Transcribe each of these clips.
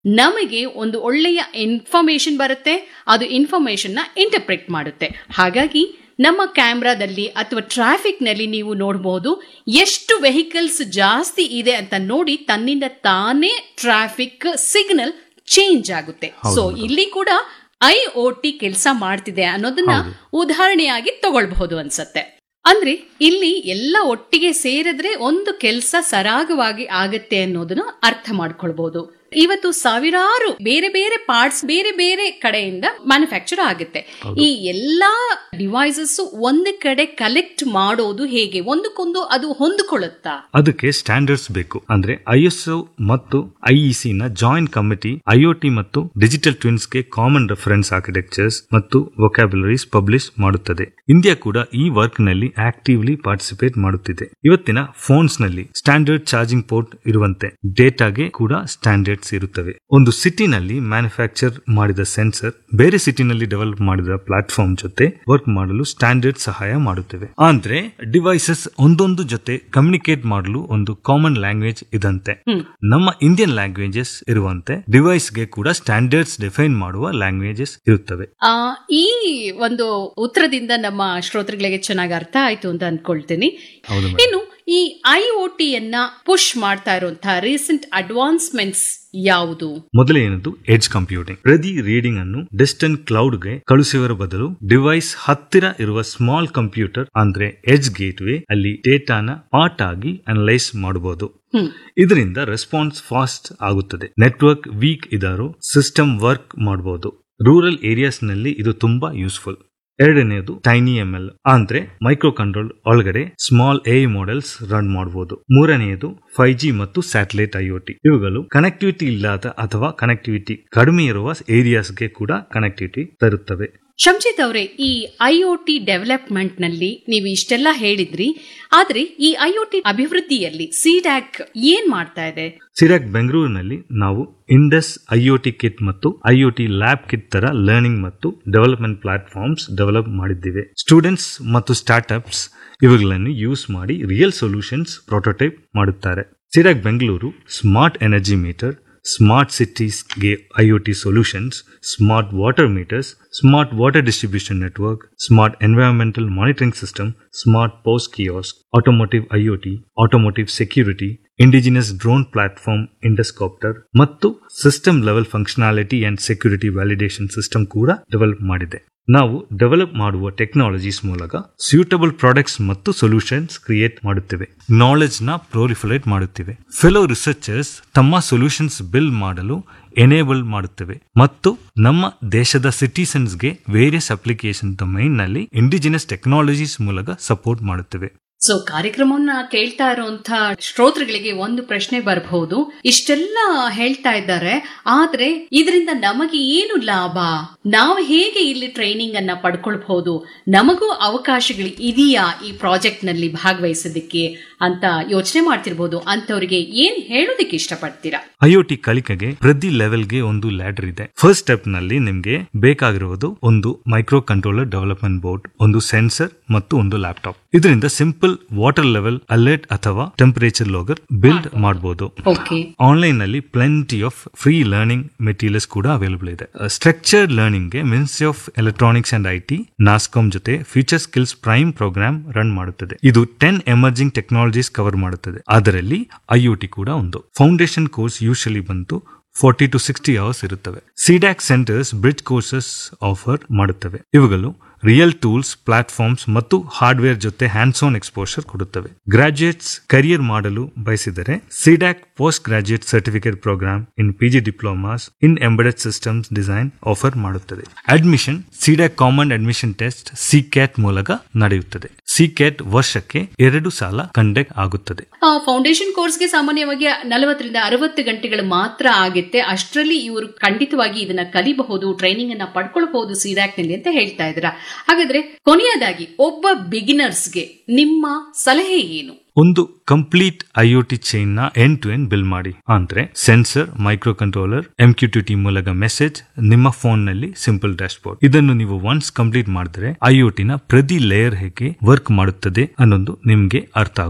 ನಮಗೆ ಒಂದು ಒಳ್ಳೆಯ ಇನ್ಫಾರ್ಮೇಶನ್ ಬರುತ್ತೆ ಅದು ಇನ್ಫಾರ್ಮೇಶನ್ ನ ಇಂಟರ್ಪ್ರೆಟ್ ಮಾಡುತ್ತೆ ಹಾಗಾಗಿ ನಮ್ಮ ಕ್ಯಾಮ್ರಾದಲ್ಲಿ ಅಥವಾ ಟ್ರಾಫಿಕ್ ನಲ್ಲಿ ನೀವು ನೋಡಬಹುದು ಎಷ್ಟು ವೆಹಿಕಲ್ಸ್ ಜಾಸ್ತಿ ಇದೆ ಅಂತ ನೋಡಿ ತನ್ನಿಂದ ತಾನೇ ಟ್ರಾಫಿಕ್ ಸಿಗ್ನಲ್ ಚೇಂಜ್ ಆಗುತ್ತೆ ಸೊ ಇಲ್ಲಿ ಕೂಡ ಐ ಒ ಟಿ ಕೆಲಸ ಮಾಡ್ತಿದೆ ಅನ್ನೋದನ್ನ ಉದಾಹರಣೆಯಾಗಿ ತಗೊಳ್ಬಹುದು ಅನ್ಸತ್ತೆ ಅಂದ್ರೆ ಇಲ್ಲಿ ಎಲ್ಲ ಒಟ್ಟಿಗೆ ಸೇರಿದ್ರೆ ಒಂದು ಕೆಲಸ ಸರಾಗವಾಗಿ ಆಗತ್ತೆ ಅನ್ನೋದನ್ನ ಅರ್ಥ ಮಾಡ್ಕೊಳ್ಬಹುದು ಇವತ್ತು ಸಾವಿರಾರು ಬೇರೆ ಬೇರೆ ಪಾರ್ಟ್ಸ್ ಬೇರೆ ಬೇರೆ ಕಡೆಯಿಂದ ಮ್ಯಾನುಫ್ಯಾಕ್ಚರ್ ಆಗುತ್ತೆ ಈ ಎಲ್ಲಾ ಡಿವೈಸಸ್ ಒಂದು ಕಡೆ ಕಲೆಕ್ಟ್ ಮಾಡೋದು ಹೇಗೆ ಒಂದಕ್ಕೊಂದು ಅದು ಹೊಂದಿಕೊಳ್ಳುತ್ತಾ ಅದಕ್ಕೆ ಸ್ಟ್ಯಾಂಡರ್ಡ್ಸ್ ಬೇಕು ಅಂದ್ರೆ ಐಎಸ್ಒ ಮತ್ತು ಐಇಸಿ ನ ಜಾಯಿಂಟ್ ಕಮಿಟಿ ಐಒಟಿ ಮತ್ತು ಡಿಜಿಟಲ್ ಟ್ವಿನ್ಸ್ ಗೆ ಕಾಮನ್ ರೆಫರೆನ್ಸ್ ಆರ್ಕಿಟೆಕ್ಚರ್ಸ್ ಮತ್ತು ವೊಕ್ಯಾಬುಲರೀಸ್ ಪಬ್ಲಿಷ್ ಮಾಡುತ್ತದೆ ಇಂಡಿಯಾ ಕೂಡ ಈ ವರ್ಕ್ ನಲ್ಲಿ ಆಕ್ಟಿವ್ಲಿ ಪಾರ್ಟಿಸಿಪೇಟ್ ಮಾಡುತ್ತಿದೆ ಇವತ್ತಿನ ಫೋನ್ಸ್ ನಲ್ಲಿ ಸ್ಟ್ಯಾಂಡರ್ಡ್ ಚಾರ್ಜಿಂಗ್ ಪೋರ್ಟ್ ಇರುವಂತೆ ಡೇಟಾಗೆ ಕೂಡ ಸ್ಟ್ಯಾಂಡರ್ಡ್ಸ್ ಇರುತ್ತವೆ ಒಂದು ಸಿಟಿನಲ್ಲಿ ಮ್ಯಾನುಫ್ಯಾಕ್ಚರ್ ಮಾಡಿದ ಸೆನ್ಸರ್ ಬೇರೆ ಸಿಟಿನಲ್ಲಿ ಡೆವಲಪ್ ಮಾಡಿದ ಪ್ಲಾಟ್ಫಾರ್ಮ್ ಜೊತೆ ವರ್ಕ್ ಮಾಡಲು ಸ್ಟ್ಯಾಂಡರ್ಡ್ ಸಹಾಯ ಮಾಡುತ್ತವೆ ಅಂದ್ರೆ ಡಿವೈಸಸ್ ಒಂದೊಂದು ಜೊತೆ ಕಮ್ಯುನಿಕೇಟ್ ಮಾಡಲು ಒಂದು ಕಾಮನ್ ಲ್ಯಾಂಗ್ವೇಜ್ ಇದಂತೆ ನಮ್ಮ ಇಂಡಿಯನ್ ಲ್ಯಾಂಗ್ವೇಜಸ್ ಇರುವಂತೆ ಡಿವೈಸ್ಗೆ ಕೂಡ ಸ್ಟ್ಯಾಂಡರ್ಡ್ಸ್ ಡಿಫೈನ್ ಮಾಡುವ ಲ್ಯಾಂಗ್ವೇಜಸ್ ಇರುತ್ತವೆ ಆ, ಈ ಒಂದು ಉತ್ತರದಿಂದ ನಮ್ಮ ಶ್ರೋತೃಗಳಿಗೆ ಚೆನ್ನಾಗಿ ಅರ್ಥ ಆಯ್ತು ಅಂತ ಅನ್ಕೊಳ್ತೀನಿ ಹೌದು ಇನ್ನು ಈ ಐ ಒ ಟಿಯನ್ನ ಪುಷ್ ಮಾಡ್ತಾ ಇರುವಂತಹ ರೀಸೆಂಟ್ ಅಡ್ವಾನ್ಸ್ಮೆಂಟ್ಸ್ ಯಾವುದು ಮೊದಲನೆಯದು ಎಡ್ಜ್ ಕಂಪ್ಯೂಟಿಂಗ್ ಪ್ರತಿ ರೀಡಿಂಗ್ ಅನ್ನು ಡಿಸ್ಟೆಂಟ್ ಕ್ಲೌಡ್ ಗೆ ಕಳುಹಿಸುವ ಬದಲು ಡಿವೈಸ್ ಹತ್ತಿರ ಇರುವ ಸ್ಮಾಲ್ ಕಂಪ್ಯೂಟರ್ ಅಂದ್ರೆ ಎಡ್ಜ್ ಗೇಟ್ವೇ ಅಲ್ಲಿ ಡೇಟಾನ ಪಾರ್ಟ್ ಆಗಿ ಅನಲೈಸ್ ಮಾಡಬಹುದು ಹ್ಮ್ ಇದರಿಂದ ರೆಸ್ಪಾನ್ಸ್ ಫಾಸ್ಟ್ ಆಗುತ್ತದೆ ನೆಟ್ವರ್ಕ್ ವೀಕ್ ಇದ್ದರೂ ಸಿಸ್ಟಮ್ ವರ್ಕ್ ಮಾಡಬಹುದು ರೂರಲ್ ಏರಿಯಾಸ್ ನಲ್ಲಿ ಇದು ತುಂಬಾ ಯೂಸ್ಫುಲ್ ಎರಡನೆಯದು ಟೈನಿ ಎಂ ಎಲ್ ಅಂದ್ರೆ ಮೈಕ್ರೋ ಕಂಟ್ರೋಲ್ ಒಳಗಡೆ ಸ್ಮಾಲ್ ಎ ಮಾಡೆಲ್ಸ್ ರನ್ ಮಾಡಬಹುದು ಮೂರನೆಯದು ಫೈವ್ ಜಿ ಮತ್ತು ಸ್ಯಾಟಲೈಟ್ ಐಒಟಿ ಇವುಗಳು ಕನೆಕ್ಟಿವಿಟಿ ಇಲ್ಲದ ಅಥವಾ ಕನೆಕ್ಟಿವಿಟಿ ಕಡಿಮೆ ಇರುವ ಏರಿಯಾಸ್ಗೆ ಕೂಡ ಕನೆಕ್ಟಿವಿಟಿ ತರುತ್ತವೆ ಶಂಜಿತ್ ಅವರೇ ಈ ಐಒಟಿ ಡೆವಲಪ್ಮೆಂಟ್ ನಲ್ಲಿ ನೀವು ಇಷ್ಟೆಲ್ಲ ಹೇಳಿದ್ರಿ ಆದ್ರೆ ಈ ಐಒಟಿ ಅಭಿವೃದ್ಧಿಯಲ್ಲಿ ಸಿಡ್ಯಾಕ್ ಏನ್ ಮಾಡ್ತಾ ಇದೆ ಸಿರಾಕ್ ಬೆಂಗಳೂರಿನಲ್ಲಿ ನಾವು ಇಂಡಸ್ ಐಒಟಿ ಕಿಟ್ ಮತ್ತು ಐಒಟಿ ಲ್ಯಾಬ್ ಕಿಟ್ ತರ ಲರ್ನಿಂಗ್ ಮತ್ತು ಡೆವಲಪ್ಮೆಂಟ್ ಪ್ಲಾಟ್ಫಾರ್ಮ್ಸ್ ಡೆವಲಪ್ ಮಾಡಿದ್ದೇವೆ ಸ್ಟೂಡೆಂಟ್ಸ್ ಮತ್ತು ಸ್ಟಾರ್ಟ್ಅಪ್ಸ್ ಇವುಗಳನ್ನು ಯೂಸ್ ಮಾಡಿ ರಿಯಲ್ ಸೊಲ್ಯೂಷನ್ಸ್ ಪ್ರೋಟೋಟೈಪ್ ಮಾಡುತ್ತಾರೆ ಸಿರಾಕ್ Bengaluru smart energy meter smart ಸಿಟೀಸ್ಗೆ IoT solutions smart water meters smart water distribution network smart environmental monitoring system smart post kiosk automotive IoT automotive security indigenous drone platform Induscopter ಮತ್ತು system level functionality and security validation system ಕೂಡ develop ಮಾಡಿದೆ ನಾವು develop ಮಾಡುವ technologies ಮೂಲಕ suitable products ಮತ್ತು solutions create ಮಾಡುತ್ತೇವೆ knowledge ನ proliferate ಮಾಡುತ್ತಿವೆ ಫೆಲೋ ರಿಸರ್ಚರ್ಸ್ ತಮ್ಮ ಸೊಲ್ಯೂಷನ್ಸ್ ಬಿಲ್ಡ್ ಮಾಡಲು ಎನೇಬಲ್ ಮಾಡುತ್ತವೆ ಮತ್ತು ನಮ್ಮ ದೇಶದ ಸಿಟಿಸನ್ಸ್ಗೆ ವೇರಿಯಸ್ ಅಪ್ಲಿಕೇಶನ್ ಡೊಮೈನ್ ನಲ್ಲಿ ಇಂಡಿಜಿನಸ್ ಟೆಕ್ನಾಲಜೀಸ್ ಮೂಲಕ ಸಪೋರ್ಟ್ ಮಾಡುತ್ತವೆ ಸೊ ಕಾರ್ಯಕ್ರಮವನ್ನ ಕೇಳ್ತಾ ಇರುವಂತ ಶ್ರೋತೃಗಳಿಗೆ ಒಂದು ಪ್ರಶ್ನೆ ಬರಬಹುದು ಇಷ್ಟೆಲ್ಲ ಹೇಳ್ತಾ ಇದ್ದಾರೆ ಆದ್ರೆ ಇದರಿಂದ ನಮಗೆ ಏನು ಲಾಭ ನಾವು ಹೇಗೆ ಇಲ್ಲಿ ಟ್ರೈನಿಂಗ್ ಅನ್ನ ಪಡ್ಕೊಳ್ಬಹುದು ನಮಗೂ ಅವಕಾಶಗಳು ಇದೆಯಾ ಈ ಪ್ರಾಜೆಕ್ಟ್ ನಲ್ಲಿ ಭಾಗವಹಿಸೋದಕ್ಕೆ ಅಂತ ಯೋಚನೆ ಮಾಡ್ತಿರ್ಬೋದು ಅಂತವರಿಗೆ ಏನ್ ಹೇಳೋದಕ್ಕೆ ಇಷ್ಟಪಡ್ತೀರಾ ಐಒಟಿ ಕಲಿಕೆಗೆ ಪ್ರತಿ ಲೆವೆಲ್ಗೆ ಒಂದು ಲ್ಯಾಡರ್ ಇದೆ ಫಸ್ಟ್ ಸ್ಟೆಪ್ ನಲ್ಲಿ ನಿಮ್ಗೆ ಬೇಕಾಗಿರುವುದು ಒಂದು ಮೈಕ್ರೋ ಕಂಟ್ರೋಲರ್ ಡೆವಲಪ್ಮೆಂಟ್ ಬೋರ್ಡ್ ಒಂದು ಸೆನ್ಸರ್ ಮತ್ತು ಒಂದು ಲ್ಯಾಪ್ಟಾಪ್ ಇದರಿಂದ ಸಿಂಪಲ್ ವಾಟರ್ ಲೆವೆಲ್ ಅಲರ್ಟ್ ಅಥವಾ ಟೆಂಪರೇಚರ್ ಲೋಗರ್ ಬಿಲ್ಡ್ ಮಾಡಬಹುದು ಓಕೆ ಆನ್ಲೈನ್ ನಲ್ಲಿ plenty of free learning materials ಕೂಡ ಅವೈಲಬಲ್ ಇದೆ ಸ್ಟ್ರಕ್ಚರ್ಡ್ ಲರ್ನಿಂಗ್ ಗೆ Ministry of Electronics and IT NASSCOM ಜೊತೆ Future Skills Prime programme run ಮಾಡುತ್ತದೆ ಇದು ಟೆನ್ ಎಮರ್ಜಿಂಗ್ ಟೆಕ್ನಾಲಜೀಸ್ ಕವರ್ ಮಾಡುತ್ತದೆ ಅದರಲ್ಲಿ ಐಒಟಿ ಕೂಡ ಒಂದು ಫೌಂಡೇಶನ್ ಕೋರ್ಸ್ ಯೂಶಲಿ ಬಂತು ಫೋರ್ಟಿ ಟು ಸಿಕ್ಸ್ಟಿ ಅವರ್ಸ್ ಇರುತ್ತವೆ CDAC centres bridge courses offer ಮಾಡುತ್ತವೆ ಇವುಗಳು ರಿಯಲ್ ಟೂಲ್ಸ್ ಪ್ಲಾಟ್ಫಾರ್ಮ್ಸ್ ಮತ್ತು ಹಾರ್ಡ್ವೇರ್ ಜೊತೆ ಹ್ಯಾಂಡ್ಸ್ ಆನ್ ಎಕ್ಸ್ಪೋಷರ್ ಕೊಡುತ್ತವೆ ಗ್ರಾಜುಯೇಟ್ಸ್ ಕರಿಯರ್ ಮಾಡಲು ಬಯಸಿದರೆ CDAC post graduate certificate programme in PG diplomas in embedded systems design offer ಮಾಡುತ್ತದೆ admission CDAC common admission test C CAT ಮೂಲಕ ನಡೆಯುತ್ತದೆ ಸಿ ಕ್ಯಾಟ್ ವರ್ಷಕ್ಕೆ ಎರಡು ಸಾಲ ಕಂಡಕ್ಟ್ ಆಗುತ್ತದೆ ಫೌಂಡೇಶನ್ ಕೋರ್ಸ್ಗೆ ಸಾಮಾನ್ಯವಾಗಿ ನಲವತ್ತರಿಂದ ಅರವತ್ತು ಗಂಟೆಗಳು ಮಾತ್ರ ಆಗುತ್ತೆ ಅಷ್ಟರಲ್ಲಿ ಇವರು ಖಂಡಿತವಾಗಿ ಇದನ್ನ ಕಲಿಬಹುದು ಟ್ರೈನಿಂಗ್ ಅನ್ನ ಪಡ್ಕೊಳ್ಬಹುದು ಸಿಡ್ಯಾಕ್ ನಲ್ಲಿ ಅಂತ ಹೇಳ್ತಾ ಇದ್ದೀರಾ ಹಾಗಾದ್ರೆ ಕೊನೆಯದಾಗಿ ಒಬ್ಬ ಬಿಗಿನರ್ಸ್ಗೆ ನಿಮ್ಮ ಸಲಹೆ ಏನು ಒಂದು ಕಂಪ್ಲೀಟ್ ಐಒಟಿ ಚೈನ್ ನ ಎಂಡ್ ಟು ಎಂಡ್ ಬಿಲ್ ಮಾಡಿ ಅಂದ್ರೆ ಸೆನ್ಸರ್ ಮೈಕ್ರೋ ಕಂಟ್ರೋಲರ್ ಎಂಕ್ಯೂಟಿಟಿ ಮೂಲಕ ಮೆಸೇಜ್ ನಿಮ್ಮ ಫೋನ್ ನಲ್ಲಿ ಸಿಂಪಲ್ ಡ್ಯಾಶ್ಬೋರ್ಡ್ ಇದನ್ನು ನೀವು ಒನ್ಸ್ ಕಂಪ್ಲೀಟ್ ಮಾಡಿದ್ರೆ ಐಒಟಿ ನ ಪ್ರತಿ ಲೇಯರ್ ಹೇಗೆ ವರ್ಕ್ ಮಾಡುತ್ತದೆ ಅನ್ನೋದು ನಿಮ್ಗೆ ಅರ್ಥ ಆಗುತ್ತದೆ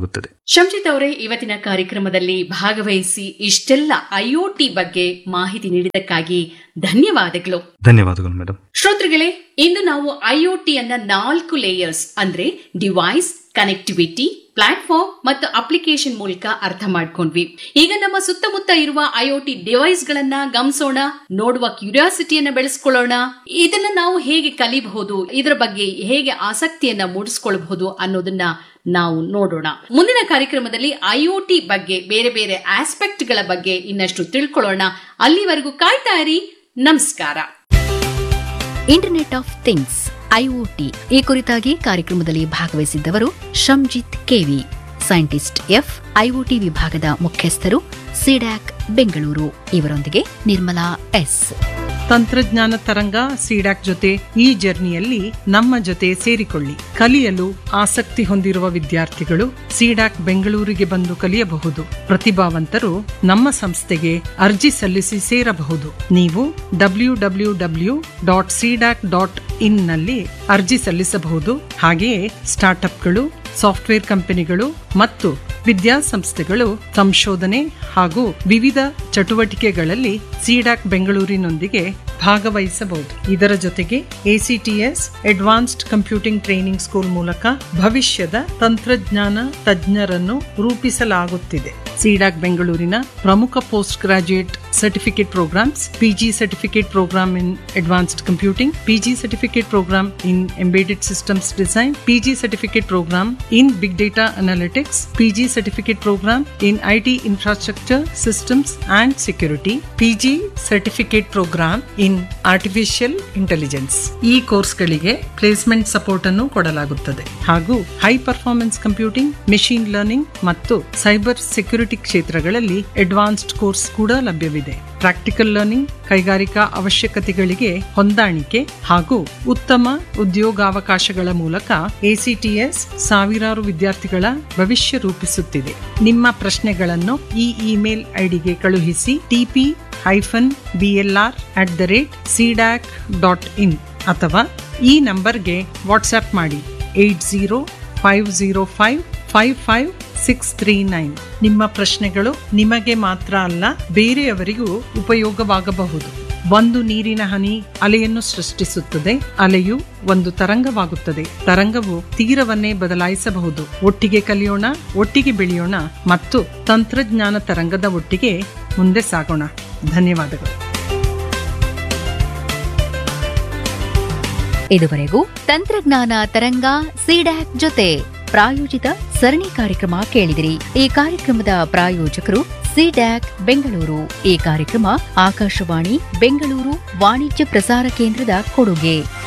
ಶಂಜಿತ್ ಅವರೇ ಇವತ್ತಿನ ಕಾರ್ಯಕ್ರಮದಲ್ಲಿ ಭಾಗವಹಿಸಿ ಇಷ್ಟೆಲ್ಲ ಐಒಟಿ ಬಗ್ಗೆ ಮಾಹಿತಿ ನೀಡಿದ್ದಕ್ಕಾಗಿ ಧನ್ಯವಾದಗಳು ಧನ್ಯವಾದಗಳು ಮೇಡಮ್ ಶ್ರೋತೃಗಳೇ ಇಂದು ನಾವು ಐಒಟಿ ಅನ್ನ ನಾಲ್ಕು ಲೇಯರ್ಸ್ ಅಂದ್ರೆ ಡಿವೈಸ್ ಕನೆಕ್ಟಿವಿಟಿ ಪ್ಲಾಟ್ಫಾರ್ಮ್ ಮತ್ತು ಅಪ್ಲಿಕೇಶನ್ ಮೂಲಕ ಅರ್ಥ ಮಾಡ್ಕೊಂಡ್ವಿ ಈಗ ನಮ್ಮ ಸುತ್ತಮುತ್ತ ಇರುವ ಐಒಟಿ ಡಿವೈಸ್ ಗಳನ್ನ ಗಮನಿಸೋಣ ನೋಡುವ ಕ್ಯೂರಿಯಾಸಿಟಿಯನ್ನ ಬೆಳೆಸ್ಕೊಳ್ಳೋಣ ಇದನ್ನ ನಾವು ಹೇಗೆ ಕಲಿಬಹುದು ಇದರ ಬಗ್ಗೆ ಹೇಗೆ ಆಸಕ್ತಿಯನ್ನ ಮೂಡಿಸ್ಕೊಳ್ಬಹುದು ಅನ್ನೋದನ್ನ ನಾವು ನೋಡೋಣ ಮುಂದಿನ ಕಾರ್ಯಕ್ರಮದಲ್ಲಿ ಐಒಟಿ ಬಗ್ಗೆ ಬೇರೆ ಬೇರೆ ಆಸ್ಪೆಕ್ಟ್ ಗಳ ಬಗ್ಗೆ ಇನ್ನಷ್ಟು ತಿಳ್ಕೊಳ್ಳೋಣ ಅಲ್ಲಿವರೆಗೂ ಕಾಯ್ತಾ ಇರಿ ನಮಸ್ಕಾರ ಇಂಟರ್ನೆಟ್ ಆಫ್ ಥಿಂಗ್ಸ್ ಐಒಟಿ ಈ ಕುರಿತಾಗಿ ಕಾರ್ಯಕ್ರಮದಲ್ಲಿ ಭಾಗವಹಿಸಿದ್ದವರು Shanjith KV scientist F IoT ವಿಭಾಗದ ಮುಖ್ಯಸ್ಥರು ಸಿಡ್ಯಾಕ್ ಬೆಂಗಳೂರು ಇವರೊಂದಿಗೆ ನಿರ್ಮಲಾ ಎಸ್ ತಂತ್ರಜ್ಞಾನ ತರಂಗ ಸಿಡಾಕ್ ಜೊತೆ ಈ ಜರ್ನಿಯಲ್ಲಿ ನಮ್ಮ ಜೊತೆ ಸೇರಿಕೊಳ್ಳಿ ಕಲಿಯಲು ಆಸಕ್ತಿ ಹೊಂದಿರುವ ವಿದ್ಯಾರ್ಥಿಗಳು ಸಿಡಾಕ್ ಬೆಂಗಳೂರಿಗೆ ಬಂದು ಕಲಿಯಬಹುದು ಪ್ರತಿಭಾವಂತರು ನಮ್ಮ ಸಂಸ್ಥೆಗೆ ಅರ್ಜಿ ಸಲ್ಲಿಸಿ ಸೇರಬಹುದು ನೀವು W W W dot CDAC dot in ನಲ್ಲಿ ಅರ್ಜಿ ಸಲ್ಲಿಸಬಹುದು ಹಾಗೆಯೇ ಸ್ಟಾರ್ಟ್ಅಪ್ಗಳು ಸಾಫ್ಟ್ವೇರ್ ಕಂಪನಿಗಳು ಮತ್ತು ವಿದ್ಯಾಸಂಸ್ಥೆಗಳು ಸಂಶೋಧನೆ ಹಾಗೂ ವಿವಿಧ ಚಟುವಟಿಕೆಗಳಲ್ಲಿ ಸಿಡಾಕ್ ಬೆಂಗಳೂರಿನೊಂದಿಗೆ ಭಾಗವಹಿಸಬಹುದು ಇದರ ಜೊತೆಗೆ ACTS advanced computing training school ಮೂಲಕ ಭವಿಷ್ಯದ ತಂತ್ರಜ್ಞಾನ ತಜ್ಞರನ್ನು ರೂಪಿಸಲಾಗುತ್ತಿದೆ ಸಿಡಾಕ್ ಬೆಂಗಳೂರಿನ ಪ್ರಮುಖ post graduate certificate programmes PG certificate programme in advanced computing PG certificate programme in embedded systems design PG certificate programme in big data analytics PG certificate programme in IT infrastructure systems and security PG certificate programme in artificial intelligence ಈ ಕೋರ್ಸ್ಗಳಿಗೆ placement support ಅನ್ನು ಕೊಡಲಾಗುತ್ತದೆ ಹಾಗೂ high performance computing machine learning ಮತ್ತು cyber security ಕ್ಷೇತ್ರಗಳಲ್ಲಿ advanced course ಕೂಡ ಲಭ್ಯವಿದೆ practical learning ಕೈಗಾರಿಕಾ ಅವಶ್ಯಕತೆಗಳಿಗೆ ಹೊಂದಾಣಿಕೆ ಹಾಗೂ ಉತ್ತಮ ಉದ್ಯೋಗಾವಕಾಶಗಳ ಮೂಲಕ ಎಸಿಟಿಎಸ್ ಸಾವಿರಾರು ವಿದ್ಯಾರ್ಥಿಗಳ ಭವಿಷ್ಯ ರೂಪಿಸುತ್ತಿದೆ ನಿಮ್ಮ ಪ್ರಶ್ನೆಗಳನ್ನು ಈ ಇಮೇಲ್ ಐಡಿಗೆ ಕಳುಹಿಸಿ TP hyphen BLR at the rate CDAC dot in ಅಥವಾ ಈ ನಂಬರ್ಗೆ ವಾಟ್ಸ್ಆಪ್ ಮಾಡಿ eight zero five zero five five five six three nine ನಿಮ್ಮ ಪ್ರಶ್ನೆಗಳು ನಿಮಗೆ ಮಾತ್ರ ಅಲ್ಲ ಬೇರೆಯವರಿಗೂ ಉಪಯೋಗವಾಗಬಹುದು ಒಂದು ನೀರಿನ ಹನಿ ಅಲೆಯನ್ನು ಸೃಷ್ಟಿಸುತ್ತದೆ ಅಲೆಯು ಒಂದು ತರಂಗವಾಗುತ್ತದೆ ತರಂಗವು ತೀರವನ್ನೇ ಬದಲಾಯಿಸಬಹುದು ಒಟ್ಟಿಗೆ ಕಲಿಯೋಣ ಒಟ್ಟಿಗೆ ಬೆಳೆಯೋಣ ಮತ್ತು ತಂತ್ರಜ್ಞಾನ ತರಂಗದ ಒಟ್ಟಿಗೆ ಮುಂದೆ ಸಾಗೋಣ ಧನ್ಯವಾದಗಳು ಇದುವರೆಗೂ ತಂತ್ರಜ್ಞಾನ ತರಂಗ ಸಿಡ್ಯಾಕ್ ಜೊತೆ ಪ್ರಾಯೋಜಿತ ಸರಣಿ ಕಾರ್ಯಕ್ರಮ ಕೇಳಿದಿರಿ ಈ ಕಾರ್ಯಕ್ರಮದ ಪ್ರಾಯೋಜಕರು ಸಿಡ್ಯಾಕ್ ಬೆಂಗಳೂರು ಈ ಕಾರ್ಯಕ್ರಮ ಆಕಾಶವಾಣಿ ಬೆಂಗಳೂರು ವಾಣಿಜ್ಯ ಪ್ರಸಾರ ಕೇಂದ್ರದ ಕೊಡುಗೆ